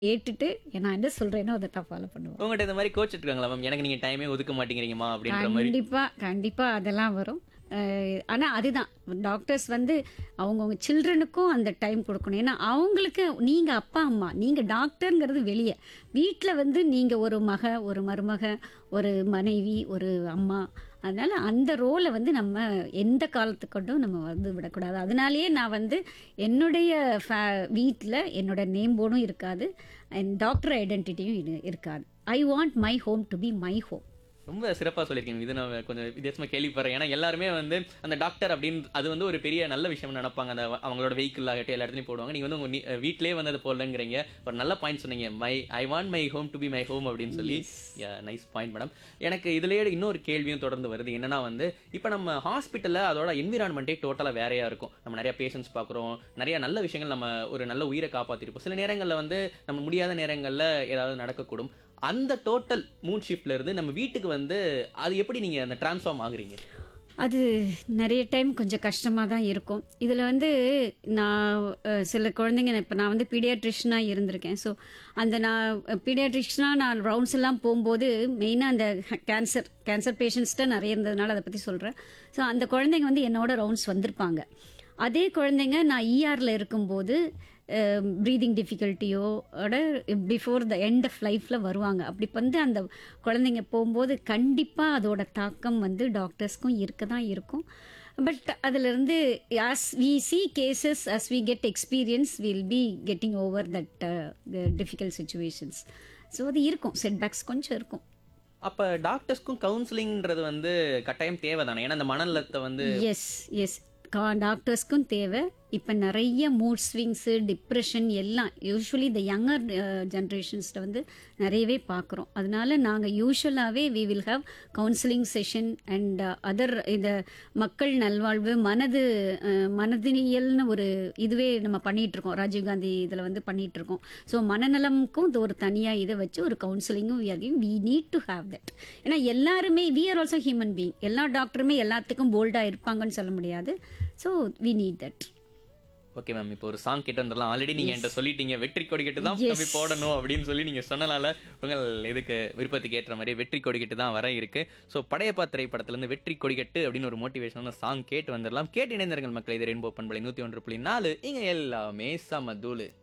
கேட்டுட்டு நான் என்ன சொல்றேனோ அதை தான் ஃபாலோ பண்ணுவோம் உங்கள்கிட்ட இந்த மாதிரி கோச் இருக்காங்களா மேம் எனக்கு நீங்க டைமே ஒதுக்க மாட்டேங்கிறீங்கம்மா அப்படின்ற மாதிரி கண்டிப்பா கண்டிப்பா அதெல்லாம் வரும் அஹ், ஆனா அதுதான் டாக்டர்ஸ் வந்து அவங்கவுங்க சில்ட்ரனுக்கும் அந்த டைம் கொடுக்கணும் ஏன்னா அவங்களுக்கு நீங்க அப்பா அம்மா நீங்க டாக்டருங்கிறது வெளியே வீட்டில் வந்து நீங்க ஒரு மக ஒரு மருமக ஒரு மனைவி ஒரு அம்மா அதனால அந்த ரோலை வந்து நம்ம எந்த காலத்துக்கொண்டும் நம்ம வந்து விடக்கூடாது அதனாலேயே நான் வந்து என்னுடைய வீட்டில் என்னோட நேம் போர்டும் இருக்காது அண்ட் டாக்டர் ஐடென்டிட்டியும் இருக்காது I want my home to be my home ரொம்ப சிறப்பா சொல்லியிருக்கீங்க இது நான் கொஞ்சம் வித்தியாசமா கேள்விப்படுறேன் ஏன்னா எல்லாருமே வந்து அந்த டாக்டர் அப்படின்னு அது வந்து ஒரு பெரிய நல்ல விஷயம் நினைப்பாங்க அந்த அவங்களோட வெஹிக்கிள் ஆகட்டும் எல்லா இடத்துலையும் போடுவாங்க நீங்க வந்து உங்க நீ- வீட்டிலே வந்து அது போடலங்கிறீங்க ஒரு நல்ல பாயிண்ட் சொன்னீங்க my I want my home to be my home அப்படின்னு சொல்லி நைஸ் பாயிண்ட் மேடம் எனக்கு இதுலயே இன்னொரு கேள்வியும் தொடர்ந்து வருது என்னன்னா வந்து இப்போ நம்ம ஹாஸ்பிட்டல்ல அதோட என்விரான்மெண்ட்டே டோட்டலாக வேறையா இருக்கும் நம்ம நிறைய பேஷண்ட்ஸ் பார்க்குறோம் நிறைய நல்ல விஷயங்கள் நம்ம ஒரு நல்ல உயிரை காப்பாற்றிருப்போம் சில நேரங்களில் வந்து நம்ம முடியாத நேரங்களில் ஏதாவது நடக்கக்கூடும் அந்த டோட்டல் மூன் ஷிஃப்ட்ல இருந்து நம்ம வீட்டுக்கு வந்து அது எப்படி நீங்க அந்த டிரான்ஸ்ஃபார்ம் ஆகுறீங்க அது நிறைய டைம் கொஞ்சம் கஷ்டமாக தான் இருக்கும் இதில் வந்து நான் அஹ், சில குழந்தைங்க இப்போ நான் வந்து பீடியாட்ரிஷனாக இருந்திருக்கேன் ஸோ அந்த நான் பீடியாட்ரிஷனாக நான் ரவுண்ட்ஸ் எல்லாம் போகும்போது மெயினாக அந்த கேன்சர் கேன்சர் பேஷண்ட்ஸ்கிட்ட நிறைய இருந்ததுனால அதை பற்றி சொல்கிறேன் ஸோ அந்த குழந்தைங்க வந்து என்னோட ரவுண்ட்ஸ் வந்திருப்பாங்க அதே குழந்தைங்க நான் இஆரில் இருக்கும்போது ப்ரீதிங் டிஃபிகல்ட்டியோட பிஃபோர் த எண்ட் ஆஃப் லைஃப்பில் வருவாங்க அப்படி வந்து அந்த குழந்தைங்க போகும்போது கண்டிப்பாக அதோட தாக்கம் வந்து டாக்டர்ஸ்க்கும் இருக்க தான் இருக்கும் பட் அதிலிருந்து as we see cases as we get experience we'll be getting over that uh, the difficult situations so அது இருக்கும் செட்பேக்ஸ் கொஞ்சம் இருக்கும் அப்ப டாக்டர்ஸ்க்கும் கவுன்சிலிங்ன்றது வந்து கட்டாயம் தேவை தானே ஏன்னா அந்த மனநலத்தை வந்து எஸ் எஸ் கா டாக்டர்ஸ்க்கும் தேவை இப்போ நிறைய மூட் ஸ்விங்ஸு டிப்ரெஷன் எல்லாம் யூஸ்வலி இந்த யங்கர் ஜென்ரேஷன்ஸில் வந்து நிறையவே பார்க்குறோம் அதனால நாங்கள் யூஸ்வலாகவே we will have counselling session and other இந்த மக்கள் நல்வாழ்வு மனது அஹ், மனதியல்னு ஒரு இதுவே நம்ம பண்ணிட்டு இருக்கோம் ராஜீவ்காந்தி இதில் வந்து பண்ணிட்டு இருக்கோம் ஸோ மனநலமுக்கும் இது ஒரு தனியாக இதை வச்சு ஒரு கவுன்சிலிங்கும் we need to have that ஏன்னா எல்லாருமே we are also human being எல்லா டாக்டருமே எல்லாத்துக்கும் போல்டாக இருப்பாங்கன்னு சொல்ல முடியாது so we need that okay ma'am இப்போ ஒரு சாங் கேட்டு வந்துடலாம் ஆல்ரெடி நீங்க என்கிட்ட சொல்லிட்டீங்க வெற்றி கொடி கட்டு தான் Yes. தம்பி போடணும் அப்படின்னு சொல்லி நீங்க சொன்னனால உங்கள் இதுக்கு விருப்பத்துக்கு ஏற்ற மாதிரி வெற்றி கொடி கட்டு தான் வர இருக்கு ஸோ படையப்பா திரைப்படத்துல இருந்து வெற்றி கொடி கட்டு அப்படின்னு ஒரு மோட்டிவேஷனான சாங் கேட்டு வந்துடலாம் கேட்டு இணைந்திருங்கள் மக்கள் இது ரெயின்போ பண்பலை நூத்தி ஒன்று புள்ளி நாலு இங்க எல்லாமே சமதூளு